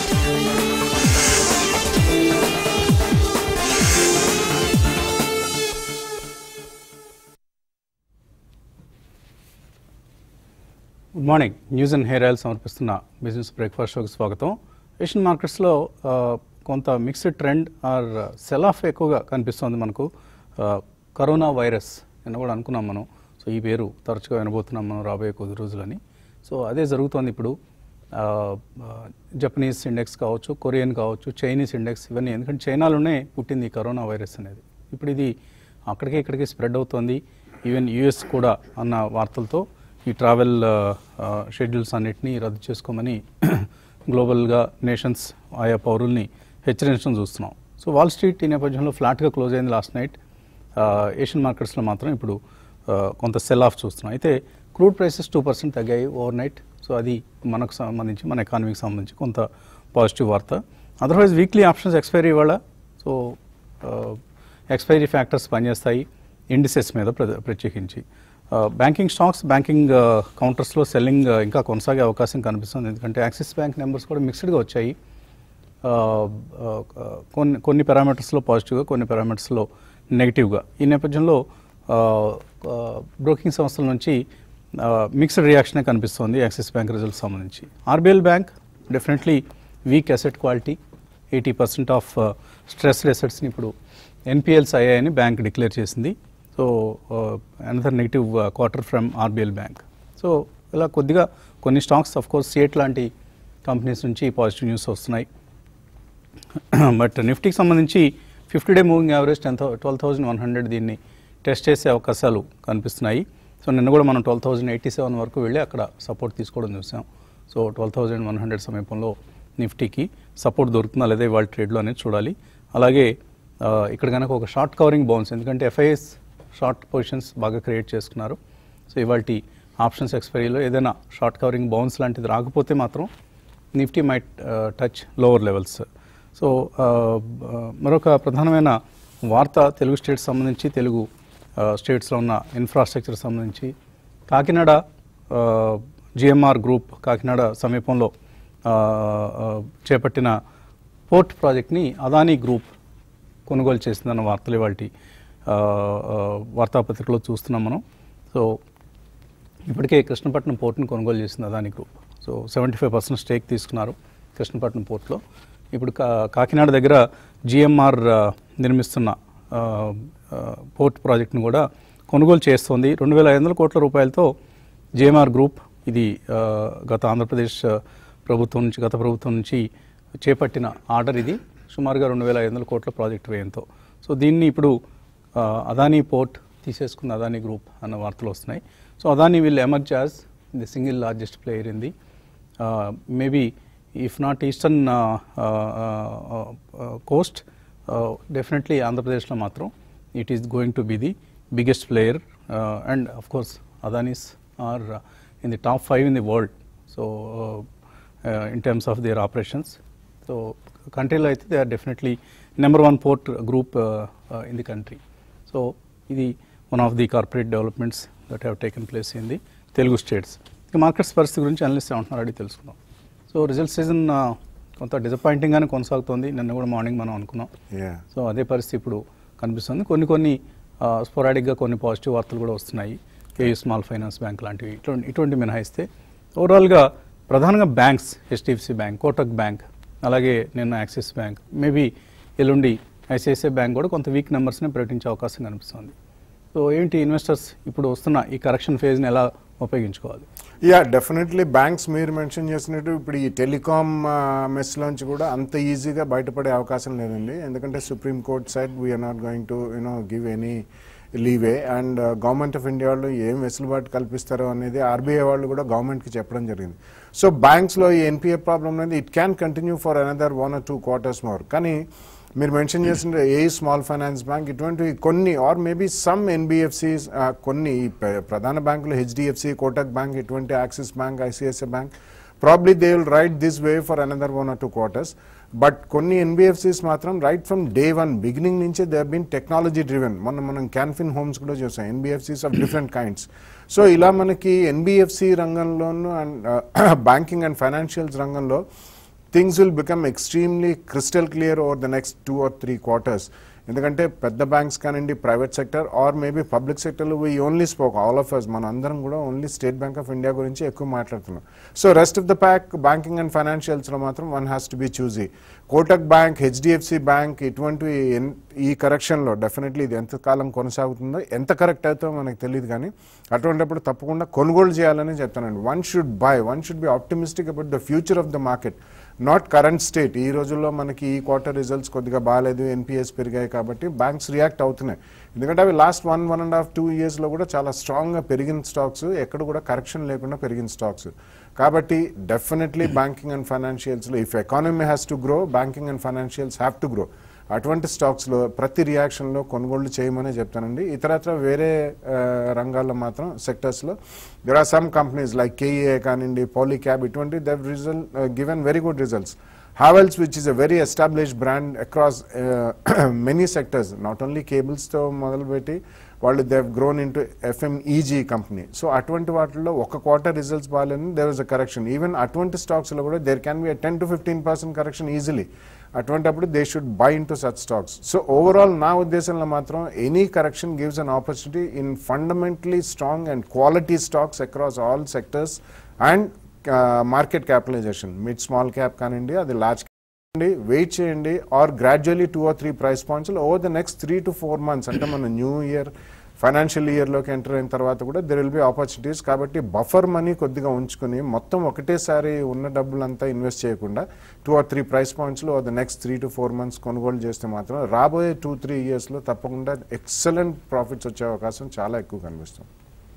Good morning news and hair oil సమర్పిస్తున్న business breakfast షోకి స్వాగతం ఏషియన్ మార్కెట్స్లో ఆ, కొంత mixed trend or sell off ఎక్కువగా కనిపిస్తుంది మనకు ఆ, కరోనా వైరస్ నిన్న కూడా అనుకున్నాం మనం సో ఈ పేరు తరచుగా వినబోతున్నాం మనం రాబోయే కొద్ది రోజులని సో అదే జరుగుతోంది ఇప్పుడు ఆ, ఆ, జపనీస్ ఇండెక్స్ కావచ్చు కొరియన్ కావచ్చు చైనీస్ ఇండెక్స్ ఇవన్నీ ఎందుకంటే చైనాలోనే పుట్టింది ఈ కరోనా వైరస్ అనేది ఇప్పుడు ఇది అక్కడికే ఇక్కడికి స్ప్రెడ్ అవుతోంది ఈవెన్ యుఎస్ కూడా అన్న వార్తలతో ఈ ట్రావెల్ షెడ్యూల్స్ అన్నిటినీ రద్దు చేసుకోమని గ్లోబల్గా నేషన్స్ ఆయా పౌరుల్ని హెచ్చరించడం చూస్తున్నాం సో వాల్ స్ట్రీట్ ఈ నేపథ్యంలో ఫ్లాట్గా క్లోజ్ అయింది లాస్ట్ నైట్ ఏషియన్ మార్కెట్స్లో మాత్రం ఇప్పుడు ఆ, కొంత సెల్ ఆఫ్ చూస్తున్నాం అయితే క్రూడ్ ప్రైసెస్ టూ పర్సెంట్ తగ్గాయి ఓవర్ నైట్ సో అది మనకు సంబంధించి మన ఎకానమీకి సంబంధించి కొంత పాజిటివ్ వార్త అదర్వైజ్ వీక్లీ ఆప్షన్స్ ఎక్స్పైరీ ఇవాళ సో ఎక్స్పైరీ ఫ్యాక్టర్స్ పనిచేస్తాయి ఇండిసెస్ మీద ప్ర- ప్రత్యేకించి బ్యాంకింగ్ స్టాక్స్ బ్యాంకింగ్ కౌంటర్స్లో సెల్లింగ్ ఇంకా కొనసాగే అవకాశం కనిపిస్తుంది ఎందుకంటే యాక్సిస్ బ్యాంక్ నెంబర్స్ కూడా మిక్స్డ్గా వచ్చాయి ఆ, ఆ, కొన్ని కొన్ని పారామీటర్స్లో పాజిటివ్గా కొన్ని పారామీటర్స్లో నెగిటివ్గా ఈ నేపథ్యంలో బ్రోకింగ్ సంస్థల నుంచి మిక్స్డ్ రియాక్షనే కనిపిస్తోంది యాక్సిస్ బ్యాంక్ రిజల్ట్స్ సంబంధించి RBL Bank definitely weak asset quality eighty percent of stressed అసెట్స్ని ఇప్పుడు ఎన్పిఎల్స్ అయ్యాయని బ్యాంక్ డిక్లేర్ చేసింది so another negative quarter from RBL Bank so ఇలా కొద్దిగా కొన్ని స్టాక్స్ ఆఫ్ కోర్స్ సిఎట్ లాంటి కంపెనీస్ నుంచి పాజిటివ్ న్యూస్ వస్తున్నాయి బట్ నిఫ్టీకి సంబంధించి fifty day moving average ten thou twelve thousand one hundred దీన్ని టెస్ట్ చేసే అవకాశాలు కనిపిస్తున్నాయి సో నిన్న కూడా మనం ట్వెల్వ్ థౌజండ్ ఎయిటీ సెవెన్ వరకు వెళ్ళి అక్కడ సపోర్ట్ తీసుకోవడం చూసాం so twelve thousand one hundred సమీపంలో నిఫ్టీకి సపోర్ట్ దొరుకుతుందా లేదా ఇవాళ ట్రేడ్లో అనేది చూడాలి అలాగే ఆ, ఇక్కడ కనుక ఒక షార్ట్ కవరింగ్ బౌన్స్ ఎందుకంటే ఎఫ్ఐఎస్ షార్ట్ పొజిషన్స్ బాగా క్రియేట్ చేసుకున్నారు సో ఇవాళ ఆప్షన్స్ ఎక్స్పైరీలో ఏదైనా షార్ట్ కవరింగ్ బౌన్స్ లాంటిది రాకపోతే మాత్రం Nifty might touch lower levels so ఆ, ఆ, మరొక ప్రధానమైన వార్త తెలుగు స్టేట్స్ సంబంధించి తెలుగు స్టేట్స్లో ఉన్న ఇన్ఫ్రాస్ట్రక్చర్ సంబంధించి కాకినాడ జిఎంఆర్ గ్రూప్ కాకినాడ సమీపంలో ఆ, ఆ, చేపట్టిన పోర్ట్ ప్రాజెక్ట్ని అదానీ గ్రూప్ కొనుగోలు చేసిందన్న వార్తలు ఇవాళ వార్తాపత్రికలో చూస్తున్నాం మనం సో ఇప్పటికే కృష్ణపట్నం పోర్ట్ని కొనుగోలు చేసింది Adani group so seventy five percent stake తీసుకున్నారు కృష్ణపట్నం పోర్ట్లో ఇప్పుడు కా కాకినాడ దగ్గర జిఎంఆర్ నిర్మిస్తున్న ఆ, ఆ, పోర్ట్ ప్రాజెక్ట్ను కూడా కొనుగోలు చేస్తోంది రెండు వేల ఐదు వందల కోట్ల రూపాయలతో జిఎంఆర్ గ్రూప్ ఇది ఆ, గత ఆంధ్రప్రదేశ్ ఆ, ప్రభుత్వం నుంచి గత ప్రభుత్వం నుంచి చేపట్టిన ఆర్డర్ ఇది సుమారుగా రెండు వేల ఐదు వందల కోట్ల ప్రాజెక్ట్ వ్యయంతో సో దీన్ని ఇప్పుడు ఆ, అదానీ పోర్ట్ తీసేసుకున్న అదానీ గ్రూప్ అన్న వార్తలు వస్తున్నాయి so Adani will emerge as the single largest player in the maybe if not eastern coast definitely ఆంధ్రప్రదేశ్లో మాత్రం it is going to be the biggest player and of course Adanis are in the top five in the world so in terms of their operations so కంట్రీలో అయితే they are definitely number one port group in the country so ఇది one of the corporate developments that have taken place in the Telugu states ఇక markets పరిస్థితి గురించి analyst ఏమంటున్నారు అడిగి తెలుసుకుందాం so result season కొంత డిసప్పాయింటింగ్గానే కొనసాగుతోంది నిన్న కూడా మార్నింగ్ మనం అనుకున్నాం Yeah. సో అదే పరిస్థితి ఇప్పుడు కనిపిస్తుంది కొన్ని కొన్ని స్పొరాడిక్గా కొన్ని పాజిటివ్ వార్తలు కూడా వస్తున్నాయి ఏయూ స్మాల్ ఫైనాన్స్ బ్యాంక్ లాంటివి ఇటువంటి ఇటువంటి మినహాయిస్తే ఓవరాల్గా ప్రధానంగా banks HDFC Bank Kotak Bank అలాగే నిన్న యాక్సిస్ బ్యాంక్ మేబీ ఎల్లుండి ఐసిఐసిఐ బ్యాంక్ కూడా కొంత వీక్ నెంబర్స్ని ప్రకటించే అవకాశం కనిపిస్తుంది సో ఏంటి ఇన్వెస్టర్స్ ఇప్పుడు వస్తున్న ఈ కరెక్షన్ ఫేజ్ని ఎలా ఉపయోగించుకోవాలి యా డెఫినెట్లీ బ్యాంక్స్ మీరు మెన్షన్ చేసినట్టు ఇప్పుడు ఈ టెలికామ్ మెస్లోంచి కూడా అంత ఈజీగా బయటపడే అవకాశం లేదండి ఎందుకంటే Supreme Court side we're not going to you know give any leeway and government of India వాళ్ళు ఏం వెసులుబాటు కల్పిస్తారో అనేది ఆర్బీఐ వాళ్ళు కూడా గవర్నమెంట్కి చెప్పడం జరిగింది సో బ్యాంక్స్లో ఈ ఎన్పిఏ ప్రాబ్లం అనేది it can continue for another one or two quarters more కానీ మీరు మెన్షన్ చేసిన ఏ స్మాల్ ఫైనాన్స్ బ్యాంక్ ఇటువంటివి కొన్ని ఆర్ మేబీ సమ్ ఎన్బిఎఫ్సిస్ కొన్ని ఈ ప్ర- ప్రధాన బ్యాంకులు హెచ్డిఎఫ్సి కోటక్ బ్యాంక్ ఇటువంటి Axis Bank ICICI Bank probably they will right this way for another one or two quarters but కొన్ని ఎన్బిఎఫ్సిస్ మాత్రం right from day one beginning నుంచే దే బీన్ టెక్నాలజీ డ్రివెన్ మొన్న మనం క్యాన్ఫిన్ హోమ్స్ కూడా చూసాం NBFCs of different kinds so ఇలా మనకి NBFC రంగంలోను అండ్ బ్యాంకింగ్ అండ్ ఫైనాన్షియల్స్ రంగంలో things will become extremely crystal clear over the next two or three quarters ఎందుకంటే పెద్ద బ్యాంక్స్ కానివ్వండి private sector or maybe public సెక్టర్లో we only spoke all of us మన అందరం కూడా only State Bank of India గురించి ఎక్కువ మాట్లాడుతున్నాం so rest of the pack banking and ఫైనాన్షియల్స్లో మాత్రం one has to be choosy Kotak Bank HDFC Bank ఇటువంటివి ఎన్- ఈ కరెక్షన్లో డెఫినెట్లీ ఇది ఎంతకాలం కొనసాగుతుందో ఎంత కరెక్ట్ అవుతుందో మనకు తెలియదు కానీ అటువంటిప్పుడు తప్పకుండా కొనుగోలు చేయాలని చెప్తానండి one should buy one should be optimistic about the future of the market not current state ఈ రోజుల్లో మనకి ఈ క్వార్టర్ రిజల్ట్స్ కొద్దిగా బాగాలేదు ఎన్పిఎస్ పెరిగాయి కాబట్టి బ్యాంక్స్ రియాక్ట్ అవుతున్నాయి ఎందుకంటే అవి last one one and half two ఇయర్స్లో కూడా చాలా స్ట్రాంగ్గా పెరిగిన స్టాక్స్ ఎక్కడ కూడా కరెక్షన్ లేకుండా పెరిగిన స్టాక్స్ కాబట్టి డెఫినెట్లీ బ్యాంకింగ్ అండ్ ఫైనాన్షియల్స్లో if economy has to grow banking and financials have to grow అటువంటి స్టాక్స్లో ప్రతి రియాక్షన్లో కొనుగోళ్లు చేయమనే చెప్తానండి ఇతరత్ర వేరే ఆ, రంగాల్లో మాత్రం సెక్టర్స్లో there are some companies like KEA కానివ్వండి పాలీక్యాబ్ ఇటువంటి they've result given very good results Havells which is a very established brand across many sectors not only కేబుల్స్తో మొదలుపెట్టి వాళ్ళు they've grown into FMEG company so అటువంటి వాటిల్లో ఒక quarter results బాగాలేని there is a correction even అటువంటి స్టాక్స్లో కూడా there can be ten to fifteen percent correction easily అటువంటప్పుడు they should buy in to such stocks so overall నా ఉద్దేశంలో మాత్రం any correction gives an opportunity in fundamentally strong and quality stocks across all sectors and market capitalization mid small cap కానివ్వండి అది large చేయండి weight చేయండి or gradually two or three price points over the next three to four months అంటే మన new year financial ఇయర్లోకి enter అయిన తర్వాత కూడా దెర్ విల్ బి ఆపర్చునిటీస్ కాబట్టి బఫర్ మనీ కొద్దిగా ఉంచుకొని మొత్తం ఒకటేసారి ఉన్న డబ్బులంతా ఇన్వెస్ట్ చేయకుండా టూ ఆర్ త్రీ ప్రైస్ పాయింట్స్లో the next three to four months కొనుగోలు చేస్తే మాత్రం రాబోయే టూ త్రీ ఇయర్స్లో తప్పకుండా ఎక్సలెంట్ ప్రాఫిట్స్ వచ్చే అవకాశం చాలా ఎక్కువ కనిపిస్తుంది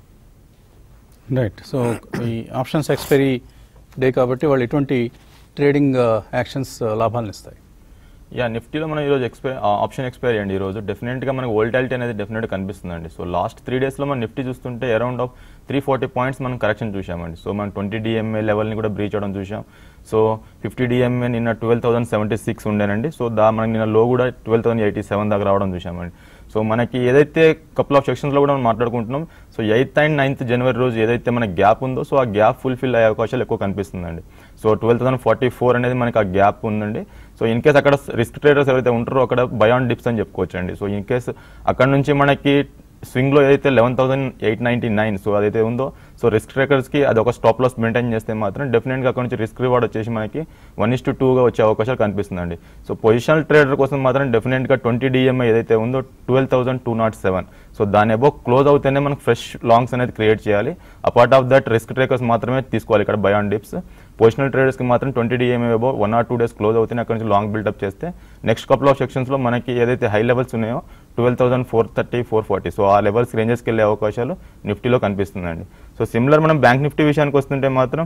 రైట్ సో ఈ ఆప్షన్స్ ఎక్స్పైరీ డే కాబట్టి వాళ్ళు ఎటువంటి ట్రేడింగ్ యాక్షన్స్ లాభాలను ఇస్తాయి యా నిఫ్టీలో మనం ఈరోజు ఎక్స్పై ఆప్షన్ ఎక్స్పైరీ అండి ఈరోజు డెఫినెట్గా మనకి వోల్టాలిటీ అనేది డెఫినెట్గా కనిపిస్తుందండి సో లాస్ట్ త్రీ డేస్లో మనం నిఫ్టీ చూస్తుంటే around of three forty points మనం కరెక్షన్ చూసామండి సో మనం ట్వంటీ డిఎంఏ లెవెల్ని కూడా బ్రీచ్ అవడం చూసాం సో ఫిఫ్టీ డిఎంఏ నిన్న ట్వెల్వ్ థౌసండ్ సెవెంటీ సిక్స్ ఉండేనండి సో దా మనకి నిన్న లో కూడా ట్వెల్వ్ థౌసండ్ ఎయిటీ సెవెన్ దాకా రావడం చూసామండి సో మనకి ఏదైతే కపుల్ ఆఫ్ సెక్షన్స్లో కూడా మనం మాట్లాడుకుంటున్నాం సో ఎయిత్ అండ్ నైన్త్ జనవరి రోజు ఏదైతే మన గ్యాప్ ఉందో సో ఆ గ్యాప్ ఫుల్ఫిల్ అయ్యే అవకాశాలు ఎక్కువ కనిపిస్తుందండి so twelve thousand forty four అనేది మనకి ఆ గ్యాప్ ఉందండి సో ఇన్ కేస్ అక్కడ రిస్క్ ట్రేడర్స్ ఎవరైతే ఉంటారో అక్కడ బయాన్ డిప్స్ అని చెప్పుకోవచ్చు అండి సో ఇన్ కేస్ అక్కడ నుంచి మనకి స్వింగ్లో ఏదైతే eleven thousand eight ninety nine so అదైతే ఉందో సో రిస్క్ ట్రేకర్స్కి అది ఒక స్టాప్ లాస్ మెయింటైన్ చేస్తే మాత్రం డెఫినెట్గా అక్కడ నుంచి రిస్క్ రివార్డ్ వచ్చేసి మనకి వన్ ఇస్ టు టూగా వచ్చే అవకాశాలు కనిపిస్తుందండి సో పొజిషనల్ ట్రేడర్ కోసం మాత్రం డెఫినెట్గా ట్వంటీ డిఎంఐ ఏదైతే ఉందో twelve thousand two naught seven so దాని అబో క్లోజ్ అవుతేనే మనకు ఫ్రెష్ లాంగ్స్ అనేది క్రియేట్ చేయాలి apart of that risk traders మాత్రమే తీసుకోవాలి ఇక్కడ బయాన్ డిప్స్ పొజిషనల్ ట్రేడర్స్కి మాత్రం twenty DMA above one or two days close అవుతేనే అక్కడ నుంచి లాంగ్ బిల్డప్ చేస్తే నెక్స్ట్ కపుల్ ఆఫ్ సెక్షన్స్లో మనకి ఏదైతే హై లెవెల్స్ ఉన్నాయో twelve thousand four thirty four forty so ఆ లెవెల్స్ రేంజెస్కి వెళ్ళే అవకాశాలు నిఫ్టీలో కనిపిస్తుందండి సో సిమిలర్ మనం బ్యాంక్ నిఫ్టీ విషయానికి వస్తుంటే మాత్రం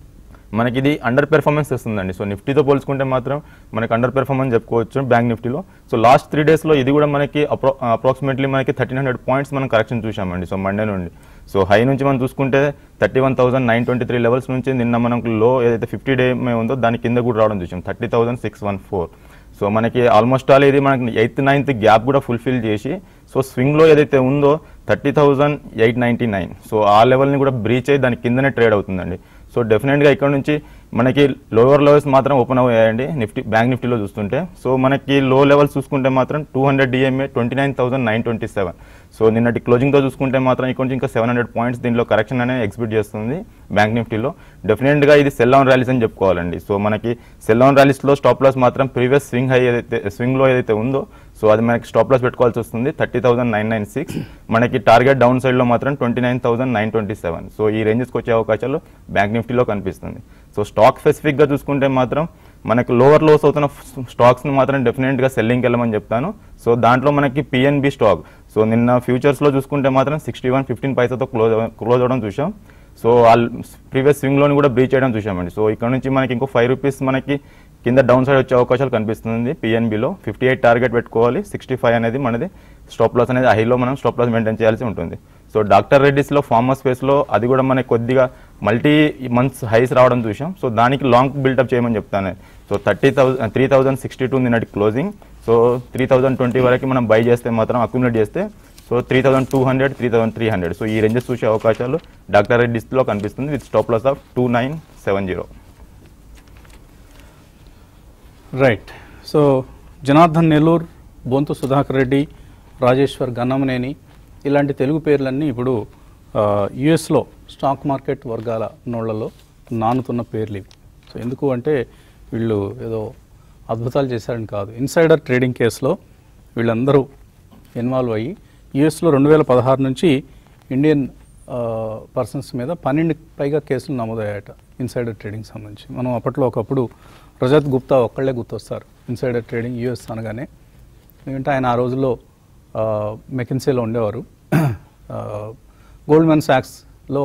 మనకి ఇది అండర్ పెర్ఫార్మెన్స్ ఇస్తుందండి సో నిఫ్టీతో పోల్చుకుంటే మాత్రం మనకి అండర్ పెర్ఫార్మెన్స్ చెప్పుకోవచ్చు బ్యాంక్ నిఫ్టీలో సో లాస్ట్ త్రీ డేస్లో ఇది కూడా మనకి అప్రో అప్రాక్సిమేట్లీ మనకి థర్టీన్ హండ్రెడ్ పాయింట్స్ మనం కరెక్షన్ చూసామండి సో మండే నుండి సో హై నుంచి మనం చూసుకుంటే thirty one thousand nine twenty three levels నుంచి నిన్న మనకు లో ఏదైతే ఫిఫ్టీ డే ఉందో దాని కింద కూడా రావడం చూసాం thirty thousand six one four so మనకి ఆల్మోస్ట్ ఆల్ ఇది మనకి ఎయిత్ నైన్త్ గ్యాప్ కూడా ఫుల్ఫిల్ చేసి సో స్వింగ్లో ఏదైతే ఉందో thirty thousand eight ninety nine so ఆ లెవెల్ని కూడా బ్రీచ్ అయ్యి దాని కిందనే ట్రేడ్ అవుతుందండి సో డెఫినెట్గా ఇక్కడ నుంచి మనకి లోవర్ లెవెల్స్ మాత్రం ఓపెన్ అయ్యాయండి నిఫ్టీ బ్యాంక్ నిఫ్టీలో చూస్తుంటే సో మనకి లో లెవెల్స్ చూసుకుంటే మాత్రం two hundred DMA twenty nine thousand nine twenty seven so నిన్నటి క్లోజింగ్తో చూసుకుంటే మాత్రం ఇక్కడ నుంచి ఇంకా సెవెన్ హండ్రెడ్ పాయింట్స్ దీనిలో కరెక్షన్ అనేది ఎక్స్పెక్ట్ చేస్తుంది బ్యాంక్ నిఫ్టీలో డెఫినెట్గా ఇది సెల్ ఆన్ ర్యాలీస్ అని చెప్పుకోవాలండి సో మనకి సెల్ ఆన్ ర్యాలీస్లో స్టాప్ లాస్ మాత్రం ప్రీవియస్ స్వింగ్ హై ఏదైతే స్వింగ్లో ఏదైతే ఉందో సో అది మనకి స్టాప్ లాస్ పెట్టుకోవాల్సి వస్తుంది thirty thousand nine nine six మనకి టార్గెట్ డౌన్ సైడ్లో మాత్రం twenty nine thousand nine twenty seven so ఈ రేంజెస్కి వచ్చే అవకాశాలు బ్యాంక్ నిఫ్టీలో కనిపిస్తుంది సో స్టాక్ స్పెసిఫిక్గా చూసుకుంటే మాత్రం మనకి లోవర్ లోస్ అవుతున్న స్టాక్స్ని మాత్రం డెఫినెట్గా సెల్లింగ్కి వెళ్ళమని చెప్తాను సో దాంట్లో మనకి పిఎన్బి స్టాక్ సో నిన్న ఫ్యూచర్స్లో చూసుకుంటే మాత్రం సిక్స్టీ వన్ ఫిఫ్టీన్ పైసతో క్లోజ్ క్లోజ్ అవ్వడం చూసాం సో ప్రీవియస్ స్వింగ్లోని కూడా బ్రీచ్ చేయడం చూసామండి సో ఇక్కడ నుంచి మనకి ఇంకో ఫైవ్ రూపీస్ మనకి కింద డౌన్ సైడ్ వచ్చే అవకాశాలు కనిపిస్తుంది పిఎన్బిలో ఫిఫ్టీ ఎయిట్ టార్గెట్ పెట్టుకోవాలి సిక్స్టీ ఫైవ్ అనేది మనది స్టాప్ లాస్ అనేది హైలో మనం స్టాప్ లాస్ మెయింటైన్ చేయాల్సి ఉంటుంది సో డాక్టర్ రెడ్డిస్లో ఫార్మర్ స్పేస్లో అది కూడా మనకి కొద్దిగా మల్టీ మంత్స్ హైస్ రావడం చూసాం సో దానికి లాంగ్ బిల్డప్ చేయమని చెప్తాను so thirty thousand three thousand sixty two నిన్నటి closing so three thousand twenty వరకు మనం బై చేస్తే మాత్రం అక్యుములేట్ చేస్తే so three thousand two hundred three thousand three hundred so ఈ రేంజెస్ చూసే అవకాశాలు డాక్టర్ రెడ్డిస్లో కనిపిస్తుంది with stop loss of two nine seven zero right so Janardhan Nellore Bonthu Sudhakar Reddy Rajeshwar Gannamaneni ఇలాంటి తెలుగు పేర్లన్నీ ఇప్పుడు యుఎస్లో స్టాక్ మార్కెట్ వర్గాల నోళ్లలో నానుతున్న పేర్లు ఇవి సో ఎందుకు అంటే వీళ్ళు ఏదో అద్భుతాలు చేశారని కాదు ఇన్సైడర్ ట్రేడింగ్ కేసులో వీళ్ళందరూ ఇన్వాల్వ్ అయ్యి యుఎస్లో రెండు వేల పదహారు నుంచి ఇండియన్ పర్సన్స్ మీద పన్నెండు పైగా కేసులు నమోదయ్యాయట ఇన్సైడర్ ట్రేడింగ్ సంబంధించి మనం అప్పట్లో ఒకప్పుడు రజత్ గుప్తా ఒక్కళ్ళే గుర్తొస్తారు ఇన్సైడర్ ట్రేడింగ్ యూఎస్ అనగానే ఎందుకంటే ఆయన ఆ రోజుల్లో మెకిన్సీలో ఉండేవారు గోల్డ్మెన్ సాక్స్లో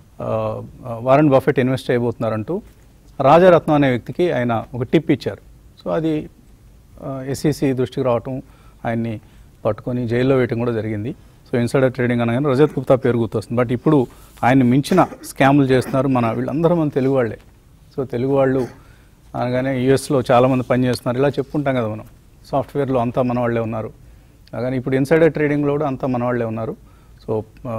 వారెన్ బఫెట్ ఇన్వెస్ట్ చేయబోతున్నారంటూ రాజారత్నం అనే వ్యక్తికి ఆయన ఒక టిప్ ఇచ్చారు సో అది ఎస్ఈసి దృష్టికి రావటం ఆయన్ని పట్టుకొని జైల్లో వేయటం కూడా జరిగింది సో ఇన్సైడర్ ట్రేడింగ్ అనగానే రజత్ గుప్తా పేరు గుర్తొస్తుంది బట్ ఇప్పుడు ఆయన్ని మించిన స్కాములు చేస్తున్నారు మన వీళ్ళందరూ మన తెలుగు వాళ్ళే సో తెలుగు వాళ్ళు అనగానే యూఎస్లో చాలామంది పనిచేస్తున్నారు ఇలా చెప్పుకుంటాం కదా మనం సాఫ్ట్వేర్లో అంతా మన వాళ్ళే ఉన్నారు అలాగని ఇప్పుడు ఇన్సైడర్ ట్రేడింగ్లో కూడా అంతా మన వాళ్ళే ఉన్నారు so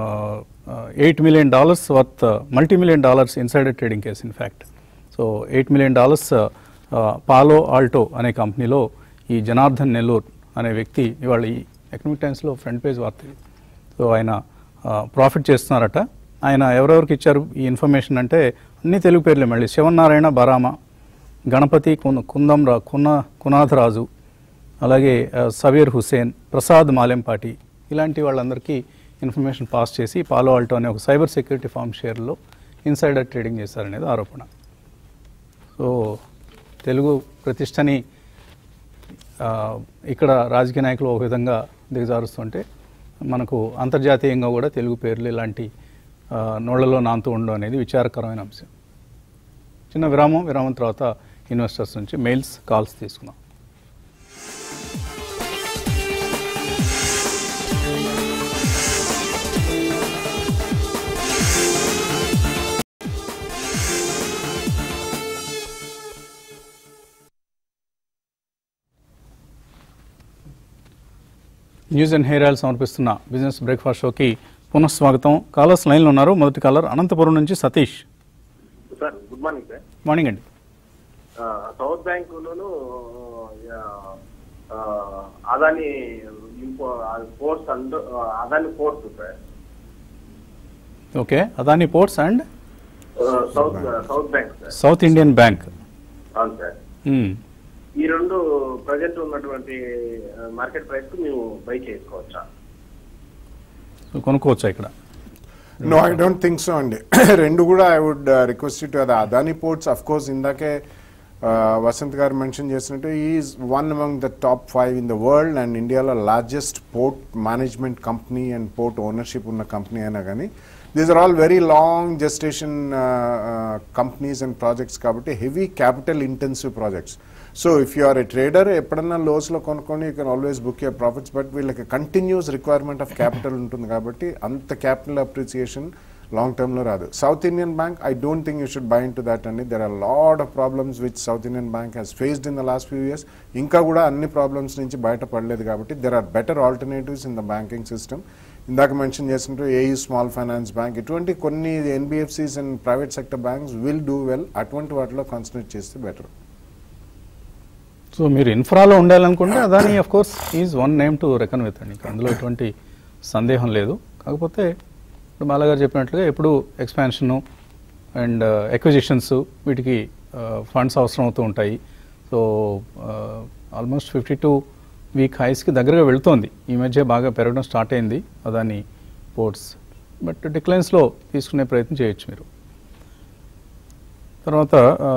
eight million dollars worth multi million dollars insider trading case in fact so eight million dollars Palo Alto అనే కంపెనీలో ఈ జనార్దన్ నెల్లూర్ అనే వ్యక్తి ఇవాళ ఈ ఎకనామిక్ టైమ్స్లో ఫ్రంట్ పేజ్ వార్త ఇది. సో ఆయన ప్రాఫిట్ చేస్తున్నారట ఆయన ఎవరెవరికి ఇచ్చారు ఈ ఇన్ఫర్మేషన్ అంటే అన్ని తెలుగు పేర్లే మళ్ళీ శివనారాయణ బరామ గణపతి కున్ కుందం రా కున్న కునాథరాజు అలాగే ఆ, సవీర్ హుసేన్ ప్రసాద్ మాలెంపాటి ఇలాంటి వాళ్ళందరికీ ఇన్ఫర్మేషన్ పాస్ చేసి పాలో ఆల్టో అనే ఒక సైబర్ సెక్యూరిటీ ఫార్మ్ షేర్లో ఇన్సైడర్ ట్రేడింగ్ చేశారనేది ఆరోపణ సో తెలుగు ప్రతిష్టని ఆ, ఇక్కడ రాజకీయ నాయకులు ఒక విధంగా దిగజారుస్తుంటే మనకు అంతర్జాతీయంగా కూడా తెలుగు పేర్లు ఇలాంటి ఆ, నోళ్లలో నాంతూ ఉండడం అనేది విచారకరమైన అంశం చిన్న విరామం విరామం తర్వాత ఇన్వెస్టర్స్ నుంచి మెయిల్స్ కాల్స్ తీసుకుందాం న్యూస్ అండ్ హెయిర్ ఆయిల్ సమర్పిస్తున్న బిజినెస్ బ్రేక్ఫాస్ట్ షోకి పునఃస్వాగతం కాలర్స్ లైన్లో ఉన్నారు మొదటి కాలర్ అనంతపురం నుంచి Satish sir good morning sir morning అండి ఆ, సౌత్ బ్యాంకులోను ఆ, ఆ, అదాని ఇంపో ports and Adani ports sir okay Adani ports and ఆ, south south bank sir south Indian bank అవును సార్ ఈ రెండు ప్రజెంట్ ఉన్నటువంటి ఆ, మార్కెట్ ప్రైస్ కు మేము బై చేసుకోవచ్చా కొనుక్కోవచ్చా ఇక్కడ no I don't think so అండి రెండు కూడా ఐ వుడ్ రిక్వెస్ట్ టు అది అదాని పోర్ట్స్ అఫ్ కోర్స్ ఇందాకే uh, వసంత్ గారు మెన్షన్ చేసినట్టు is one among the top five in the world and ఇండియాలో largest port management company and port ownership ఉన్న company అయినా కానీ these are all very long gestation companies and projects కాబట్టి heavy capital intensive projects so if you are a trader ఎప్పుడన్నా లోస్లో కొనుక్కొని you can always book your profits but వీళ్ళకి continuous requirement of capital ఉంటుంది కాబట్టి అంత capital appreciation long టర్మ్లో రాదు south Indian bank I don't think you should buy in into that అండి there are lot of problems which south Indian bank has faced in the last few years ఇంకా కూడా అన్ని problems నుంచి బయటపడలేదు కాబట్టి there are better alternatives in the banking system ఇందాక mention చేసినట్టు AU small finance bank ఇటువంటి కొన్ని NBFCs and private sector banks will do well అటువంటి వాటిలో కాన్సన్ట్రేట్ చేస్తే బెటర్ సో మీరు ఇన్ఫ్రాలో ఉండాలనుకుంటే Adani of course is one name to reckon with అండి అందులో ఎటువంటి సందేహం లేదు కాకపోతే ఇప్పుడు బాలగారు చెప్పినట్లుగా ఎప్పుడు ఎక్స్పాన్షను అండ్ ఎక్విజిషన్స్ వీటికి ఫండ్స్ అవసరం అవుతూ ఉంటాయి so almost fifty two week హైస్కి దగ్గరగా వెళ్తోంది ఈ మధ్య బాగా పెరగడం స్టార్ట్ అయింది అదాని పోర్ట్స్ బట్ డిక్లైన్స్లో తీసుకునే ప్రయత్నం చేయొచ్చు మీరు తర్వాత ఆ,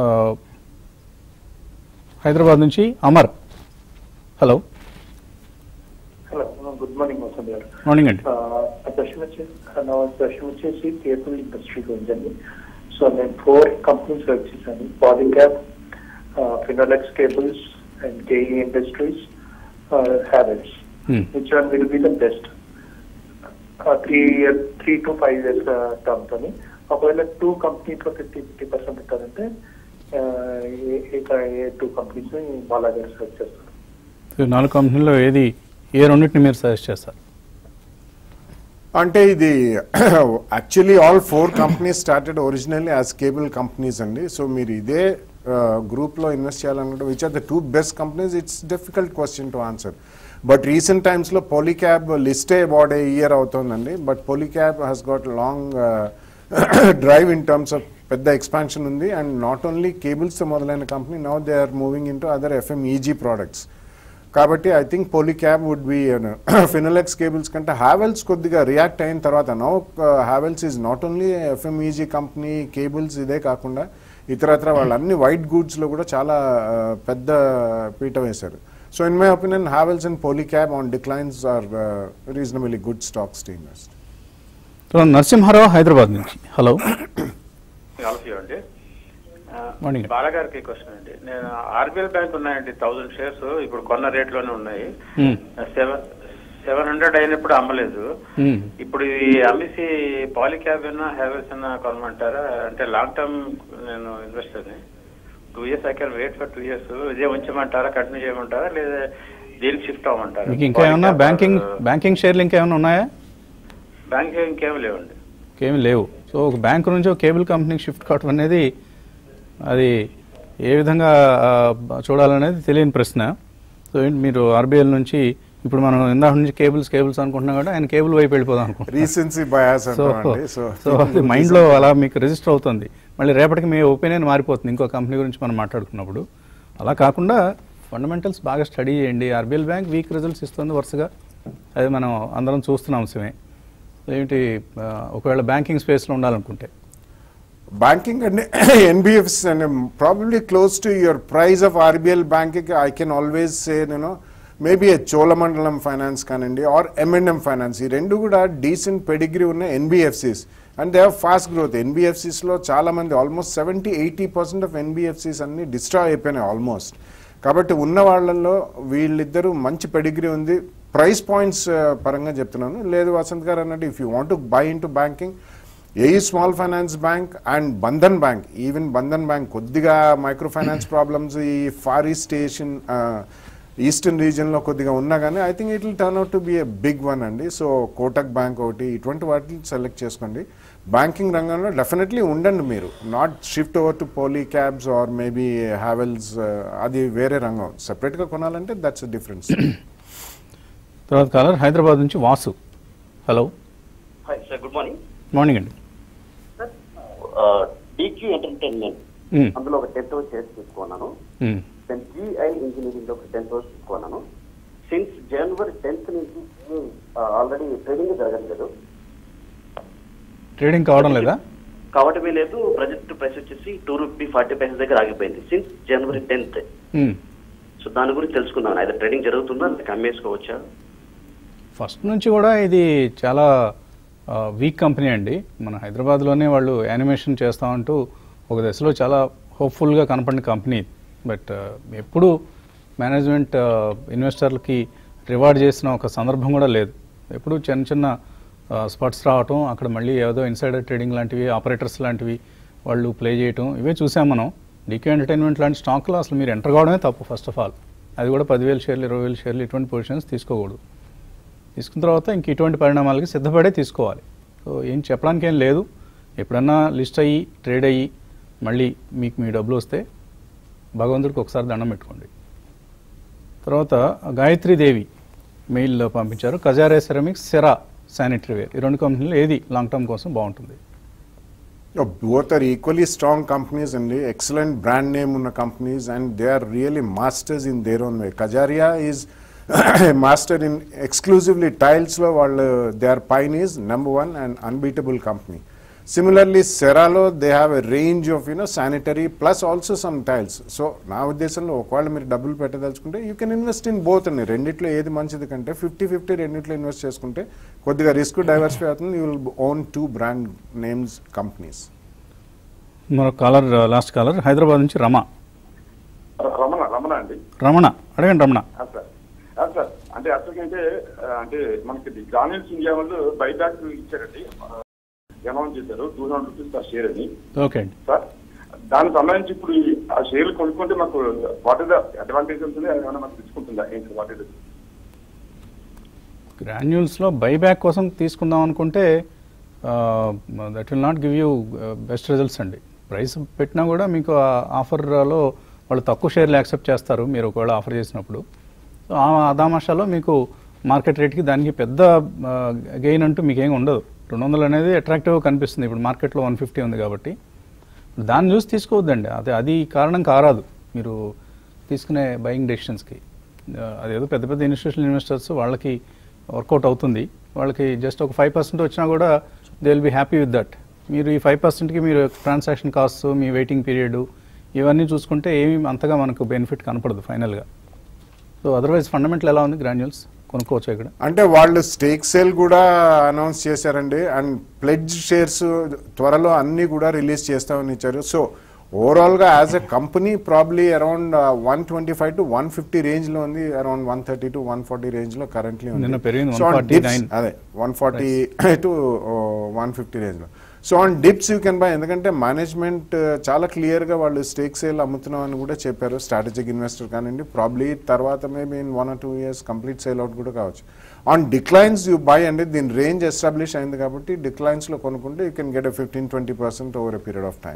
హైదరాబాద్ నుంచి Amar hello hello good morning Vasanth garu morning అండి ఆ, నా ప్రశ్న వచ్చేసి నా ప్రశ్న వచ్చేసి కేబుల్ ఇండస్ట్రీ గురించి అండి సో నేను ఫోర్ కంపెనీస్ వర్క్ చేశాను Polycab Finolex cables and KE industries హ్యాబిట్స్ Hmm. Which one will be the best three year three to five years term తోని ఒకవేళ two companies fifty fifty percent ఉంటారంటే ఆ, ఏ ఏ- ఏ టూ కంపెనీస్ బాలాగారు సెర్చ్ చేస్తారు ఈ నాలుగు కంపెనీల్లో ఏది ఏ రెండింటిని మీరు సజెస్ట్ చేస్తారు అంటే ఇది actually all four companies started originally as cable companies అండి సో మీరు ఇదే గ్రూప్లో ఇన్వెస్ట్ చేయాలనుకుంటే which are the two best companies it's difficult question to answer but recent టైమ్స్లో పోలీక్యాబ్ లిస్టే అబౌట్ ఏ ఇయర్ అవుతుందండి but Polycab has got long drive in terms of పెద్ద expansion ఉంది అండ్ నాట్ ఓన్లీ కేబుల్స్ మొదలైన company now they are moving into other FMEG products కాబట్టి I think Polycab would be Finolex cables కంటే Havells కొద్దిగా react అయిన తర్వాత no Havells is not only FMEG company cables ఇదే కాకుండా ఇతరత్ర వాళ్ళు అన్ని వైట్ గూడ్స్లో కూడా చాలా uh, పెద్ద పీట వేశారు so in my opinion Havells and Polycab on declines are reasonably good stocks to invest తర్వాత నరసింహారావు హైదరాబాద్ నుంచి హలో కాల్ఫీ అండి Morning. బాలగారికి క్వశ్చన్ అండి నేను ఆర్బిఎల్ బ్యాంక్ ఉన్నాయండి థౌసండ్ షేర్స్ ఇప్పుడు కొన్న రేట్లోనే ఉన్నాయి Hmm. సెవెన్ సెవెన్ హండ్రెడ్ అయినప్పుడు అమ్మలేదు Hmm. ఇప్పుడు ఈ అమ్మేసి పాలిక్యాబ్ అయినా హ్యావెల్స్ అయినా కొనమంటారా అంటే లాంగ్ టర్మ్ నేను ఇన్వెస్టర్ని two years I can wait for two years ఇదే ఉంచమంటారా కంటిన్యూ చేయమంటారా లేదా దీనికి షిఫ్ట్ అవ్వమంటారా మీకు ఇంకా ఏమన్నా బ్యాంకింగ్ బ్యాంకింగ్ షేర్లు ఇంకా ఏమైనా ఉన్నాయా బ్యాంక్ ఇంకేం లేవండి ఇంకేమీ లేవు సో ఒక బ్యాంక్ నుంచి ఒక కేబుల్ కంపెనీకి షిఫ్ట్ కావటం అనేది అది ఏ విధంగా ఆ, చూడాలనేది తెలియని ప్రశ్న సో ఏంటి మీరు ఆర్బీఐ నుంచి ఇప్పుడు మనం ఇందాక నుంచి కేబుల్స్ కేబుల్స్ అనుకుంటున్నాం కాబట్టి ఆయన కేబుల్ వైపు వెళ్ళిపోదాం అనుకుంటున్నాం రీసెన్సీ బయాస్ సో అంటామండి సో సో అది మైండ్లో అలా మీకు రిజిస్టర్ అవుతుంది మళ్ళీ రేపటికి మీ ఒపీనియన్ మారిపోతుంది ఇంకో కంపెనీ గురించి మనం మాట్లాడుకున్నప్పుడు అలా కాకుండా ఫండమెంటల్స్ బాగా స్టడీ చేయండి ఆర్బీఎల్ బ్యాంక్ వీక్ రిజల్ట్స్ ఇస్తుంది వరుసగా అది మనం అందరం చూస్తున్న అంశమే ఏంటి ఆ, ఒకవేళ బ్యాంకింగ్ స్పేస్లో ఉండాలనుకుంటే బ్యాంకింగ్ అంటే NBFCs and probably close to your price of RBL banking I can always say నేను మేబీ ఏ చోళమండలం ఫైనాన్స్ కానివ్వండి ఆర్ ఎంఎన్ఎం ఫైనాన్స్ ఈ రెండు కూడా డీసెంట్ పెడిగ్రీ ఉన్న NBFCs and they have fast growth ఎన్బిఎఫ్సిస్లో చాలా మంది almost seventy eighty percent of NBFCs అన్ని డిస్ట్రాయ్ అయిపోయినాయి ఆల్మోస్ట్ కాబట్టి ఉన్న వాళ్ళల్లో వీళ్ళిద్దరూ మంచి పెడిగ్రీ ఉంది ప్రైస్ పాయింట్స్ పరంగా చెప్తున్నాను లేదు వసంత్ గారు అన్నట్టు if you want to buy in into banking a small finance bank and Bandhan bank even Bandhan bank కొద్దిగా మైక్రో ఫైనాన్స్ ప్రాబ్లమ్స్ ఈ ఫార్ ఈస్ట్ ఏషియన్ ఈస్టర్న్ రీజియన్లో కొద్దిగా ఉన్నా కానీ I think it will turn out to be a big one అండి so Kotak bank ఒకటి ఇటువంటి వాటిని సెలెక్ట్ చేసుకోండి బ్యాంకింగ్ రంగంలో డెఫినెట్లీ ఉండండి మీరు not shift over to Polycabs or maybe Havells అది వేరే రంగం సెపరేట్గా కొనాలంటే దట్స్ డిఫరెన్స్ తర్వాత కాలర్ హైదరాబాద్ నుంచి Vasu hello hi sir good morning morning అండి డీక్యూ ఎంటర్టైన్మెంట్ మ్మ్. అందులో ఒక టెన్ థౌసండ్ షేర్స్ తీసుకున్నాను మ్మ్. దెన్ జిఐ ఇంజనీరింగ్ లో ఒక టెన్ థౌసండ్ తీసుకున్నాను సిన్స్ జనవరి టెన్త్ నుంచి ఆల్రెడీ ట్రేడింగ్ జరగట్లేదు ట్రేడింగ్ కావడం లేదా కావటమే లేదు ప్రజెంట్ ప్రైస్ వచ్చేసి టూ రూపీ ఫార్టీ పైసెస్ దగ్గర ఆగిపోయింది since January tenth hmm. So దాని గురించి తెలుసుకున్నాను అయితే ట్రేడింగ్ జరుగుతుందా లేక అమ్మేసుకోవచ్చా ఫస్ట్ నుంచి కూడా ఇది చాలా వీక్ కంపెనీ అండి మన హైదరాబాద్లోనే వాళ్ళు యానిమేషన్ చేస్తామంటూ ఒక దశలో చాలా హోప్ఫుల్గా కనపడిన కంపెనీ బట్ ఎప్పుడు మేనేజ్మెంట్ ఇన్వెస్టర్లకి రివార్డ్ చేసిన ఒక సందర్భం కూడా లేదు ఎప్పుడు చిన్న చిన్న స్పాట్స్ రావటం అక్కడ మళ్ళీ ఏదో ఇన్సైడర్ ట్రేడింగ్ లాంటివి ఆపరేటర్స్ లాంటివి వాళ్ళు ప్లే చేయటం ఇవే చూసాం మనం డీకే ఎంటర్టైన్మెంట్ లాంటి స్టాక్లో అసలు మీరు ఎంటర్ కావడమే తప్పు ఫస్ట్ ఆఫ్ ఆల్ అది కూడా పదివేల షేర్లు ఇరవై వేల షేర్లు ఇటువంటి పొజిషన్స్ తీసుకోకూడదు తీసుకున్న తర్వాత ఇంక ఇటువంటి పరిణామాలకి సిద్ధపడే తీసుకోవాలి సో ఏం చెప్పడానికి ఏం లేదు ఎప్పుడన్నా లిస్ట్ అయ్యి ట్రేడ్ అయ్యి మళ్ళీ మీకు మీ డబ్బులు వస్తే భగవంతుడికి ఒకసారి దండం పెట్టుకోండి తర్వాత గాయత్రి దేవి మెయిల్లో పంపించారు Kajaria ceramics Cera sanitary ware ఈ రెండు కంపెనీలు ఏది లాంగ్ టర్మ్ కోసం బాగుంటుంది both are equally strong companies and excellent brand name ఉన్న companies and they are really masters in their own way. Kajaria is a master in exclusively tiles లో వాళ్ళు they are pioneers number one and unbeatable company. Similarly, Serralo, they have a range of you know sanitary plus also some tiles. So నా ఉద్దేశంలో ఒకవేళ మీరు డబ్బులు పెట్టదలుచుకుంటే you can invest in both అండి రెండిట్లో ఏది మంచిది కంటే ఫిఫ్టీ ఫిఫ్టీ రెండిట్లో ఇన్వెస్ట్ చేసుకుంటే కొద్దిగా రిస్క్ డైవర్సిఫై అవుతుంది you will own two brand names companies మరొక కాలర్ లాస్ట్ కాలర్ హైదరాబాద్ నుంచి రమ రమణ రమణ అండి రమణ అడగండి రమణ ఆ సార్ ఆ సార్ అంటే యాక్చువల్గా అంటే ఆ, అంటే మనకి గ్రామీణ్స్ ఇండియా వాళ్ళు బైబ్యాక్ ఇచ్చారండి అనౌన్స్ చేశారు two hundred rupees per share అని ఓకే అండి సార్ దానికి సంబంధించి ఇప్పుడు ఈ- ఆ షేర్లు కొనుక్కుంటే మాకు వాట్ ఇస్ ద అడ్వాంటేజ్ ఉంటుంది అది ఏమైనా మాకు తీసుకుంటుందా ఏంటి వాట్ ఇస్ గ్రాన్యూల్స్లో బైబ్యాక్ కోసం తీసుకుందాం అనుకుంటే that will not give you best results అండి ప్రైస్ పెట్టినా కూడా మీకు ఆ ఆఫర్లో వాళ్ళు తక్కువ షేర్లు యాక్సెప్ట్ చేస్తారు మీరు ఒకవేళ ఆఫర్ చేసినప్పుడు సో ఆ అదామాషాలో మీకు మార్కెట్ రేట్కి దానికి పెద్ద గెయిన్ అంటూ మీకు ఏం ఉండదు రెండు వందలు అనేది అట్రాక్టివ్గా కనిపిస్తుంది ఇప్పుడు మార్కెట్లో వన్ ఫిఫ్టీ ఉంది కాబట్టి దాన్ని చూసి తీసుకోవద్దండి అదే అది కారణం కారాదు మీరు తీసుకునే బయింగ్ డెసిషన్స్కి అదేదో పెద్ద పెద్ద ఇన్స్టిట్యూషనల్ ఇన్వెస్టర్స్ వాళ్ళకి వర్కౌట్ అవుతుంది వాళ్ళకి జస్ట్ ఒక ఫైవ్ పర్సెంట్ వచ్చినా కూడా they will be happy with that మీరు ఈ ఫైవ్ పర్సెంట్కి మీరు ట్రాన్సాక్షన్ కాస్ట్ మీ వెయిటింగ్ పీరియడ్ ఇవన్నీ చూసుకుంటే ఏమీ అంతగా మనకు బెనిఫిట్ కనపడదు ఫైనల్గా సో అదర్వైజ్ ఫండమెంటల్ ఎలా ఉంది గ్రాన్యుల్స్ కొనుక్కోవచ్చు ఇక్కడ అంటే వాళ్ళు స్టేక్ సేల్ కూడా అనౌన్స్ చేశారండి అండ్ ప్లెడ్జ్ షేర్స్ త్వరలో అన్ని కూడా రిలీజ్ చేస్తామని ఇచ్చారు సో ఓవరాల్గా as a company probably around one twenty five to one fifty రేంజ్లో ఉంది around one thirty to one forty రేంజ్లో కరెంట్లీ నిన్న పెరిగింది So on 149. dips, అదే one forty to one fifty రేంజ్లో so on dips you can buy ఎందుకంటే management చాలా క్లియర్గా వాళ్ళు స్టేక్ సేల్ అమ్ముతున్నాం అని కూడా చెప్పారు స్ట్రాటజిక్ ఇన్వెస్టర్ కానివ్వండి ప్రాబ్లీ తర్వాత maybe in one or two years complete sale out కూడా కావచ్చు ఆన్ డిక్లైన్స్ యూ బై అండి దీని రేంజ్ ఎస్టాబ్లిష్ అయింది కాబట్టి డిక్లైన్స్లో కొనుక్కుంటే you can get a fifteen twenty percent over a period of time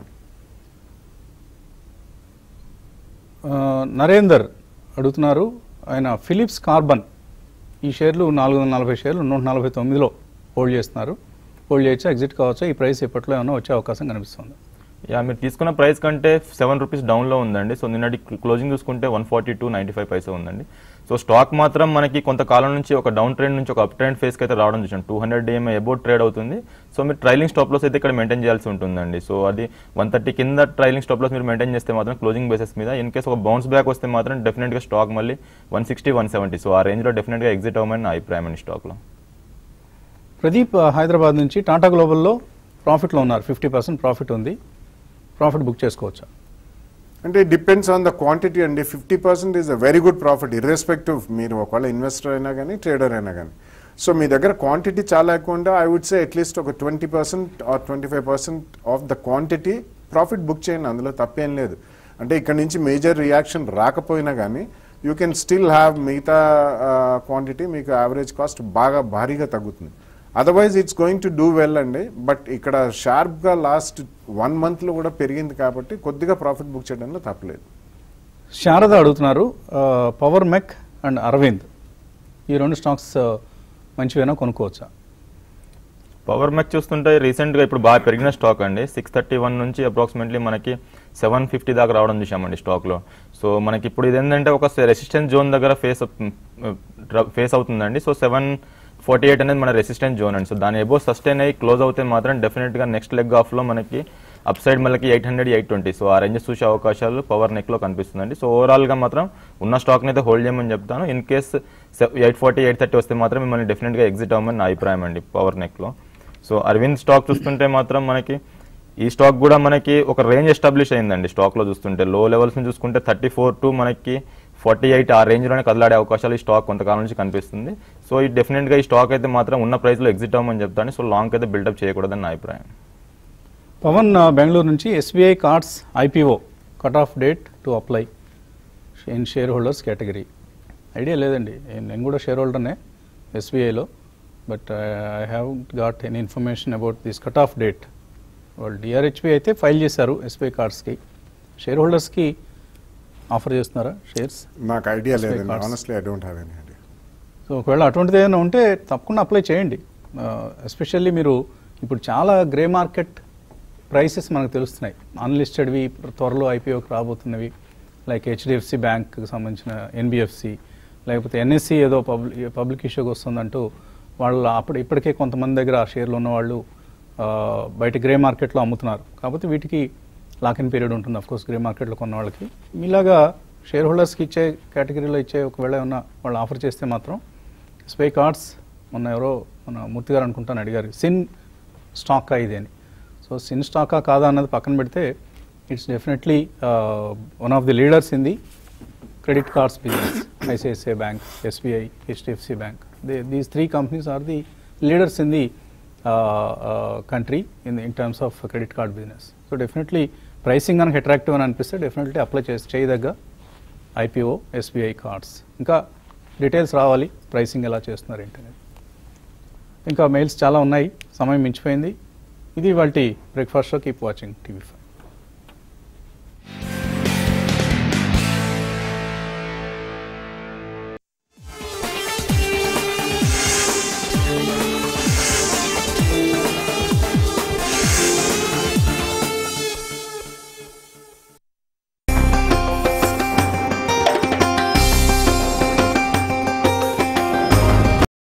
ఆ, నరేందర్ అడుగుతున్నారు ఆయన ఫిలిప్స్ కార్బన్ ఈ షేర్లు నాలుగు వందల నలభై షేర్లు నూట నలభై తొమ్మిదిలో హోల్డ్ చేస్తున్నారు హోల్డ్ చేయొచ్చా ఎగ్జిట్ కావచ్చా ఈ ప్రైస్ ఇప్పట్లో ఏమైనా వచ్చే అవకాశం కనిపిస్తుంది యా మీరు తీసుకున్న ప్రైస్ కంటే సెవెన్ రూపీస్ డౌన్లో ఉందండి సో నిన్నటి క్లోజింగ్ చూసుకుంటే one forty two ninety five paisa ఉందండి సో స్టాక్ మాత్రం మనకి కొంతకాలం నుంచి ఒక డౌన్ ట్రెండ్ నుంచి ఒక అప్ ట్రెండ్ ఫేస్కి అయితే రావడం చూసాం two hundred DMA about trade అవుతుంది సో మీరు ట్రైలింగ్ స్టాప్ లాస్ అయితే ఇక్కడ మెయింటైన్ చేయాల్సి ఉంటుందండి సో అది వన్ థర్టీ కింద ట్రైలింగ్ స్టాప్ లాస్ మీరు మెయింటైన్ చేస్తే మాత్రం క్లోజింగ్ బేసిస్ మీద ఇన్ కేస్ ఒక బౌన్స్ బ్యాక్ వస్తే మాత్రం డెఫినెట్గా స్టాక్ మళ్ళీ one sixty one seventy so ఆ రేంజ్లో డెఫినెట్గా ఎగ్జిట్ అవ్వమని నా అభిప్రాయం అండి స్టాక్లో ప్రదీప్ ఆ, హైదరాబాద్ నుంచి టాటా గ్లోబల్లో ప్రాఫిట్లో ఉన్నారు ఫిఫ్టీ పర్సెంట్ ప్రాఫిట్ ఉంది ప్రాఫిట్ బుక్ చేసుకోవచ్చా అంటే డిపెండ్స్ ఆన్ ద క్వాంటిటీ అండి fifty percent is a very good profit irrespective మీరు ఒకవేళ ఇన్వెస్టర్ అయినా కానీ ట్రేడర్ అయినా కానీ సో మీ దగ్గర క్వాంటిటీ చాలా ఎక్కువ ఉంటే ఐ వుడ్ సే అట్లీస్ట్ ఒక twenty percent or twenty five percent of the quantity profit book చేయండి అందులో తప్పేం లేదు అంటే ఇక్కడ నుంచి మేజర్ రియాక్షన్ రాకపోయినా కానీ యూ కెన్ స్టిల్ హ్యావ్ మిగతా క్వాంటిటీ మీకు యావరేజ్ కాస్ట్ బాగా భారీగా తగ్గుతుంది otherwise it's going to do well అండి బట్ ఇక్కడ షార్ప్గా లాస్ట్ వన్ మంత్లో కూడా పెరిగింది కాబట్టి కొద్దిగా ప్రాఫిట్ బుక్ చేయడంలో తప్పలేదు శారద అడుగుతున్నారు ఆ, పవర్ మెక్ అండ్ అరవింద్ ఈ రెండు స్టాక్స్ ఆ, మంచివేనా కొనుక్కోవచ్చా పవర్ మ్యాక్ చూస్తుంటే రీసెంట్గా ఇప్పుడు బాగా పెరిగిన స్టాక్ అండి సిక్స్ థర్టీ వన్ నుంచి అప్రాక్సిమేట్లీ మనకి సెవెన్ ఫిఫ్టీ దాకా రావడం చూసామండి స్టాక్లో సో మనకి ఇప్పుడు ఇది ఏంటంటే ఒక రెసిస్టెన్స్ జోన్ దగ్గర ఫేస్ ఫేస్ అవుతుందండి సో సెవెన్ ఫార్టీ ఎయిట్ అనేది మన రెసిస్టెన్స్ జోన్ అండి సో దాని ఎబో సస్టైన్ అయ్యి క్లోజ్ అవుతే మాత్రం డెఫినెట్గా నెక్స్ట్ లెగ్ ఆఫ్లో మనకి అప్ సైడ్ మనకి eight hundred eight twenty so ఆ రేంజెస్ చూసే అవకాశాలు పవర్ నెక్లో కనిపిస్తుందండి సో ఓవరాల్గా మాత్రం ఉన్న స్టాక్ని అయితే హోల్డ్ చేయమని చెప్తాను in case eight forty eight thirty వస్తే మాత్రం మిమ్మల్ని డెఫినెట్గా ఎగ్జిట్ అవ్వమని నా అభిప్రాయం అండి పవర్ నెక్లో సో అరవింద్ స్టాక్ చూస్తుంటే మాత్రం మనకి ఈ స్టాక్ కూడా మనకి ఒక రేంజ్ ఎస్టాబ్లిష్ అయిందండి స్టాక్లో చూస్తుంటే లో లెవెల్స్ని చూసుకుంటే థర్టీ ఫోర్ టు మనకి ఫార్టీ ఎయిట్ ఆ రేంజ్లోనే కదలాడే అవకాశాలు ఈ స్టాక్ కొంతకాలం నుంచి కనిపిస్తుంది సో ఈ డెఫినెట్గా ఈ స్టాక్ అయితే మాత్రం ఉన్న ప్రైస్లో ఎగ్జిట్ అవ్వమని చెప్తాను సో లాంగ్ అయితే బిల్డప్ చేయకూడదని నా అభిప్రాయం పవన్ ఆ, బెంగళూరు నుంచి SBI cards IPO cut off date to apply in shareholders category idea లేదండి నేను నేను కూడా షేర్ హోల్డర్నే ఎస్బీఐలో but I have got an information about this cut off date వాళ్ళు డిఆర్హెచ్పి అయితే ఫైల్ చేశారు ఎస్బీఐ కార్డ్స్కి షేర్ హోల్డర్స్కి ఆఫర్ చేస్తున్నారా షేర్స్ నాకు ఐడియా SBI లేదండి cards. Honestly I don't have any idea so ఒకవేళ అటువంటిది ఏమైనా ఉంటే తప్పకుండా అప్లై చేయండి ఎస్పెషల్లీ మీరు ఇప్పుడు చాలా గ్రే మార్కెట్ ప్రైసెస్ మనకు తెలుస్తున్నాయి అన్లిస్టెడ్వి త్వరలో ఐపీఓకి రాబోతున్నవి లైక్ హెచ్డిఎఫ్సి బ్యాంక్కి సంబంధించిన ఎన్బిఎఫ్సి లేకపోతే ఎన్ఎస్సి ఏదో పబ్లిక్ పబ్లిక్ ఇష్యూకి వస్తుందంటూ వాళ్ళు అప్పుడు ఇప్పటికే కొంతమంది దగ్గర ఆ షేర్లు ఉన్నవాళ్ళు ఆ, బయట గ్రే మార్కెట్లో అమ్ముతున్నారు కాకపోతే వీటికి లాకిన్ పీరియడ్ ఉంటుంది కోర్స్ గ్రే మార్కెట్లో కొన్న వాళ్ళకి ఇలాగా షేర్ హోల్డర్స్కి ఇచ్చే కేటగిరీలో ఇచ్చే ఒకవేళ ఏమన్నా వాళ్ళు ఆఫర్ చేస్తే మాత్రం స్పై కార్డ్స్ మొన్న ఎవరో మన మూర్తి గారు అనుకుంటాను అడిగారు సిన్ స్టాకా ఇది అని సో సిన్ స్టాకా కాదా అన్నది పక్కన పెడితే it's definitely one of the leaders in the credit cards business, ICICI Bank, SBI, HDFC Bank. They, these three companies are the leaders in the uh, uh, country in, the, in terms of credit card business. So definitely pricing కనుక attractive అని అనిపిస్తే definitely apply చేసి చేయదగ్గ IPO SBI cards ఇంకా details రావాలి pricing ఎలా చేస్తున్నారు ఏంటనేది ఇంకా మెయిల్స్ చాలా ఉన్నాయి సమయం మించిపోయింది ఇది వాళ్ళ breakfast show keep watching TV five